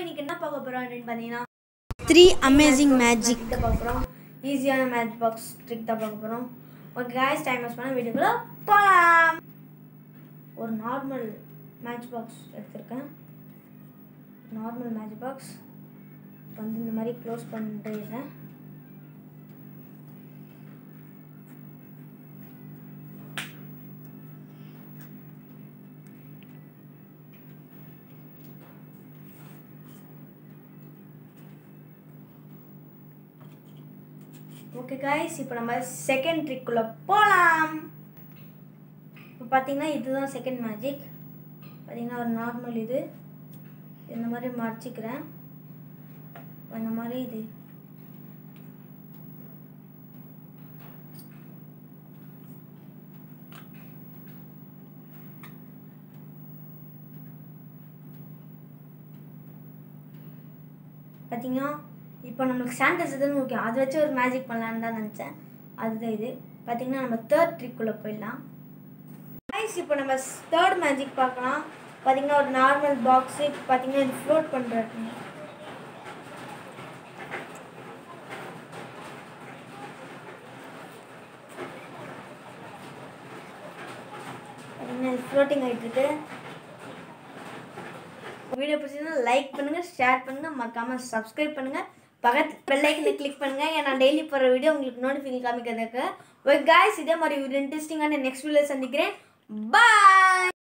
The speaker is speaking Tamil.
இன்னைக்கு என்ன பார்க்க போகிறோம் அப்படின்னு பார்த்தீங்கன்னா த்ரீ அமேசிங் மேஜிக் ட்ரிக் தான் பார்க்க போகிறோம் ஈஸியான மேட்ச் பாக்ஸ் ட்ரிக் தான் பார்க்க போகிறோம் ஓகே காய்ஸ் டைம் பாஸ் பண்ண வீடியோக்குள்ள போகலாம் ஒரு நார்மல் மேட்ச் பாக்ஸ் எடுத்திருக்கேன் நார்மல் மேட்ச் பாக்ஸ் வந்து இந்த மாதிரி க்ளோஸ் பண்ணிட்டு இருக்கேன் ஓகே காய்ஸ் இப்போ நம்ம செகண்ட் ட்ரிக்குள்ளே போகலாம் இப்போ பார்த்தீங்கன்னா இதுதான் செகண்ட் மேஜிக் பார்த்தீங்கன்னா ஒரு நார்மல் இது இந்த மாதிரி மறைச்சிக்கிறேன் இந்த மாதிரி இது பார்த்தீங்கன்னா இப்போ நம்மளுக்கு சாண்டஸ் எதுன்னு முக்கியம் அதை வச்சு ஒரு மேஜிக் பண்ணலான்னு தான் நினச்சேன் அதுதான் இது பார்த்தீங்கன்னா நம்ம தேர்ட் ட்ரிக்குள்ளே போயிடலாம் கைஸ் இப்போ நம்ம தேர்ட் மேஜிக் பார்க்கலாம் பார்த்தீங்கன்னா ஒரு நார்மல் பாக்ஸு பார்த்தீங்கன்னா இது ஃப்ளோட் பண்ணுறது பார்த்தீங்கன்னா இது ஃப்ளோட்டிங் ஆகிட்டு இருக்கு வீடியோ பிடிச்சிருந்தா லைக் பண்ணுங்க ஷேர் பண்ணுங்க மறக்காம சப்ஸ்கிரைப் பண்ணுங்க பக்கத்து பெல் ஐக்கனை கிளிக் பண்ணுங்க ஏன்னா டெய்லி போகிற வீடியோ உங்களுக்கு நோட்டிஃபிகேஷன் காமிக்கிறதுக்கு ஓகே காய்ஸ் இதே மாதிரி ஒரு இன்ட்ரெஸ்டிங்கான நெக்ஸ்ட் வீடியோ சந்திக்கிறேன் பாய்